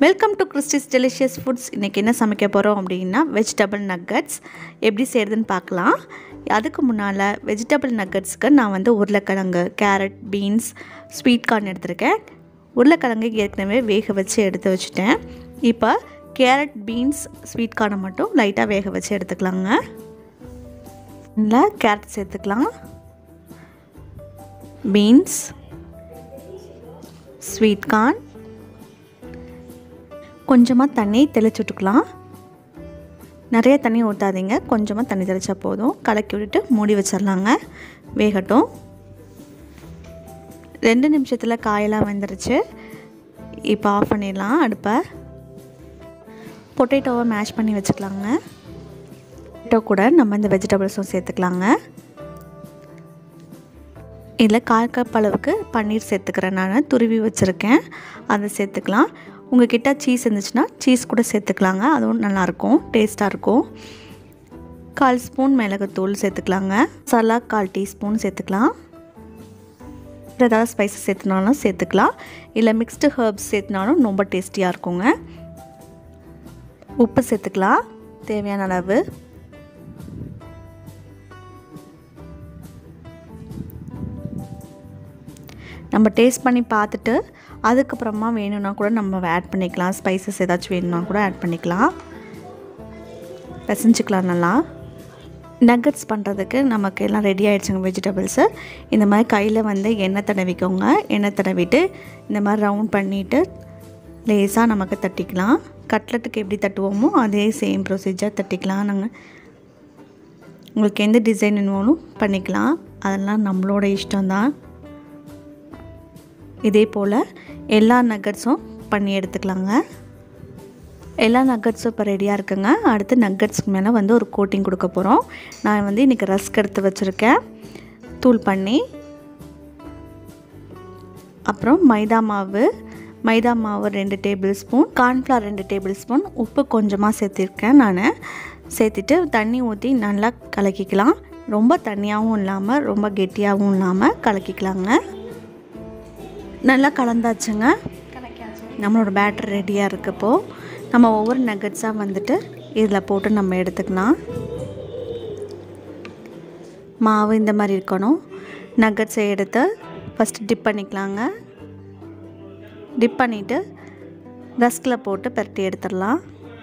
welcome to Christy's delicious foods இன்றைக்கி என்ன சமைக்க போகிறோம் அப்படின்னா வெஜிடபிள் நக்கட்ஸ் எப்படி செய்கிறதுன்னு பார்க்கலாம் அதுக்கு முன்னால் வெஜிடபிள் நக்கட்ஸ்க்கு நான் வந்து உருளைக்கிழங்கு கேரட் பீன்ஸ் ஸ்வீட் கார்ன் எடுத்திருக்கேன் உருளைக்கிழங்கு ஏற்கனவே வேக வச்சு எடுத்து வச்சுட்டேன் இப்போ கேரட் பீன்ஸ் ஸ்வீட் கார்னை மட்டும் லைட்டாக வேக வச்சு எடுத்துக்கலாங்க இல்லை கேரட் சேர்த்துக்கலாம் பீன்ஸ் ஸ்வீட் கார்ன் கொஞ்சமாக தண்ணி தெளிச்சு விட்டுக்கலாம் நிறைய தண்ணி ஊற்றாதீங்க கொஞ்சமாக தண்ணி தெளித்தா போதும் கலக்கி விட்டுட்டு மூடி வச்சிடலாங்க வேகட்டும் ரெண்டு நிமிஷத்தில் காயெல்லாம் வெந்துருச்சு இப்போ ஆஃப் பண்ணிடலாம் அடுப்பை பொட்டேட்டோவை மேஷ் பண்ணி வச்சுக்கலாங்க பொட்டேட்டோ கூட நம்ம இந்த வெஜிடபிள்ஸும் சேர்த்துக்கலாங்க இதில் கால் கப் அளவுக்கு பன்னீர் சேர்த்துக்கிறேன் நான் துருவி வச்சுருக்கேன் அதை சேர்த்துக்கலாம் உங்கள் கிட்ட சீஸ் இருந்துச்சுன்னா சீஸ் கூட சேர்த்துக்கலாங்க அதுவும் நல்லாயிருக்கும் டேஸ்ட்டாக இருக்கும் கால் ஸ்பூன் மிளகுத்தூள் சேர்த்துக்கலாங்க மசாலா கால் டீஸ்பூன் சேர்த்துக்கலாம் ஏதாவது ஸ்பைசஸ் சேர்த்துனாலும் சேர்த்துக்கலாம் இல்லை மிக்ஸ்டு ஹர்ப்ஸ் சேர்த்துனாலும் ரொம்ப டேஸ்டியாக இருக்குங்க உப்பு சேர்த்துக்கலாம் தேவையான அளவு நம்ம டேஸ்ட் பண்ணி பார்த்துட்டு அதுக்கப்புறமா வேணும்னா கூட நம்ம ஆட் பண்ணிக்கலாம் ஸ்பைசஸ் ஏதாச்சும் வேணும்னா கூட ஆட் பண்ணிக்கலாம் பிசைஞ்சிக்கலாம் நல்லா நக்கட்ஸ் பண்ணுறதுக்கு நமக்கு எல்லாம் ரெடி ஆகிடுச்சுங்க வெஜிடபிள்ஸு இந்த மாதிரி கையில் வந்து எண்ணெய் தடவிக்கோங்க எண்ணெய் தடவிட்டு இந்த மாதிரி ரவுண்ட் பண்ணிவிட்டு லேஸாக நமக்கு தட்டிக்கலாம் கட்லெட்டுக்கு எப்படி தட்டுவோமோ அதே சேம் ப்ரொசீஜர் தட்டிக்கலாம் நாங்கள் உங்களுக்கு எந்த டிசைன் வேணும் பண்ணிக்கலாம் அதெல்லாம் நம்மளோட இஷ்டம்தான் இதே போல் எல்லா நக்கட்ஸும் பண்ணி எடுத்துக்கலாங்க எல்லா நக்கட்ஸும் இப்போ ரெடியாக இருக்குங்க அடுத்து நக்கட்ஸ்க்கு மேலே வந்து ஒரு கோட்டிங் கொடுக்க போகிறோம் நான் வந்து இன்றைக்கி ரஸ்க் எடுத்து வச்சுருக்கேன் தூள் பண்ணி அப்புறம் மைதா மாவு மைதா மாவு ரெண்டு டேபிள் ஸ்பூன் கார்ன்ஃப்ளவர் ரெண்டு டேபிள் ஸ்பூன் உப்பு கொஞ்சமாக சேர்த்திருக்கேன் நான் சேர்த்துட்டு தண்ணி ஊற்றி நல்லா கலக்கிக்கலாம் ரொம்ப தண்ணியாகவும் இல்லாமல் ரொம்ப கெட்டியாகவும் இல்லாமல் கலக்கிக்கலாங்க நல்லா கலந்தாச்சுங்க நம்மளோட பேட்டர் ரெடியாக இருக்கப்போ நம்ம ஒவ்வொரு நகட்ஸாக வந்துட்டு இதில் போட்டு நம்ம எடுத்துக்கலாம் மாவு இந்த மாதிரி இருக்கணும் நகட்ஸை எடுத்து ஃபஸ்ட்டு டிப் பண்ணிக்கலாங்க டிப் பண்ணிவிட்டு ரஸ்கில் போட்டு பரட்டி எடுத்துடலாம்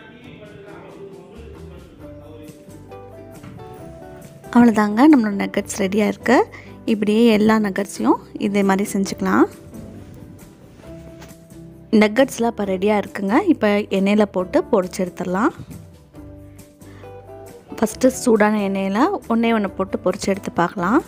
அவ்வளோதாங்க நம்மளோட நக்கட்ஸ் ரெடியாக இருக்குது இப்படியே எல்லா நக்கட்ஸையும் இதே மாதிரி செஞ்சுக்கலாம் நக்கட்ஸ்லாம் இப்போ ரெடியாக இருக்குங்க இப்போ எண்ணெயில் போட்டு பொரிச்சு எடுத்துடலாம் ஃபஸ்ட்டு சூடான எண்ணெயில் ஒன்றே ஒன்று போட்டு பொரிச்சு எடுத்து பார்க்கலாம்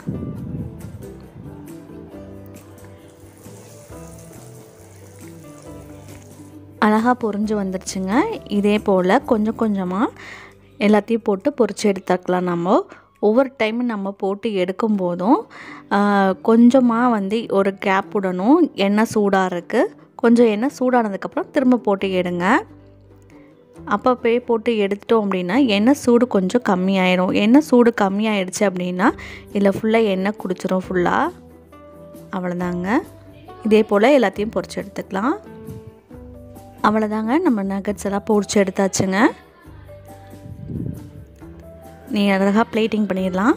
அழகாக பொரிஞ்சு வந்துருச்சுங்க இதே போல் கொஞ்சம் கொஞ்சமாக எல்லாத்தையும் போட்டு பொரிச்சு எடுத்துக்கலாம் நம்ம ஒவ்வொரு டைமும் நம்ம போட்டு எடுக்கும் போதும் கொஞ்சமாக வந்து ஒரு கேப் விடணும் எண்ணெய் சூடாக இருக்குது கொஞ்சம் எண்ணெய் சூடானதுக்கப்புறம் திரும்ப போட்டு எடுங்க அப்பப்போ போட்டு எடுத்துட்டோம் அப்படின்னா எண்ணெய் சூடு கொஞ்சம் கம்மியாயிடும் எண்ணெய் சூடு கம்மியாயிடுச்சு அப்படின்னா இதில் ஃபுல்லாக எண்ணெய் குடிச்சிரும் ஃபுல்லாக அவ்வளோதாங்க இதே போல் எல்லாத்தையும் பொரிச்சு எடுத்துக்கலாம் அவ்வளோதாங்க நம்ம நகட்ஸ் எல்லாம் பொரிச்சு எடுத்தாச்சுங்க நீ அழகாக பிளேட்டிங் பண்ணிடலாம்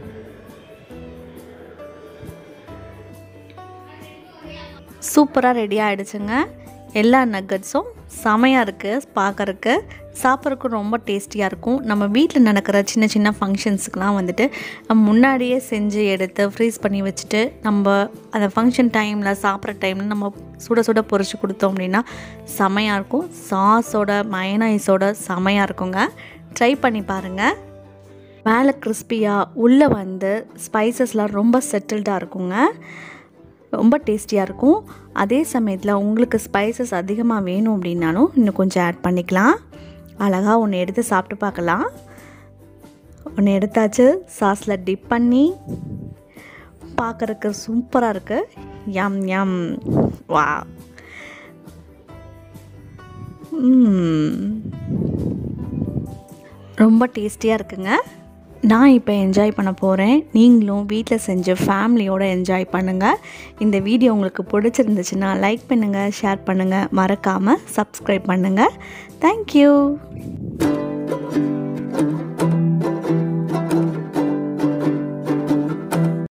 சூப்பராக ரெடி ஆகிடுச்சுங்க எல்லா நக்கட்ஸும் செமையாக இருக்குது பார்க்குறக்கு சாப்பிட்றதுக்கு ரொம்ப டேஸ்டியாக இருக்கும் நம்ம வீட்டில் நடக்கிற சின்ன சின்ன ஃபங்க்ஷன்ஸுக்கெலாம் வந்துட்டு முன்னாடியே செஞ்சு எடுத்து ஃப்ரீஸ் பண்ணி வச்சுட்டு நம்ம அந்த ஃபங்க்ஷன் டைமில் சாப்பிட்ற டைமில் நம்ம சுட சுட பொரிச்சு கொடுத்தோம் அப்படின்னா செமையாக இருக்கும் சாஸோட மயனைஸோட செமையாக இருக்குங்க ட்ரை பண்ணி பாருங்கள் மேலே கிறிஸ்பியாக உள்ளே வந்து ஸ்பைசஸ்லாம் ரொம்ப செட்டில்டாக இருக்குங்க ரொம்ப டேஸ்டியாக இருக்கும் அதே சமயத்தில் உங்களுக்கு ஸ்பைசஸ் அதிகமாக வேணும் அப்படின்னாலும் இன்னும் கொஞ்சம் ஆட் பண்ணிக்கலாம் அழகாக ஒன்று எடுத்து சாப்பிட்டு பார்க்கலாம் ஒன்று எடுத்தாச்சு சாஸில் டிப் பண்ணி பார்க்குறக்கு சூப்பராக இருக்குது யம் யம் வா ரொம்ப டேஸ்டியாக இருக்குங்க நான் இப்போ என்ஜாய் பண்ண போகிறேன் நீங்களும் வீட்டில் செஞ்ச ஃபேமிலியோடு என்ஜாய் பண்ணுங்கள் இந்த வீடியோ உங்களுக்கு பிடிச்சிருந்துச்சுன்னா லைக் பண்ணுங்கள் ஷேர் பண்ணுங்கள் மறக்காமல் சப்ஸ்கிரைப் பண்ணுங்கள் தேங்க்யூ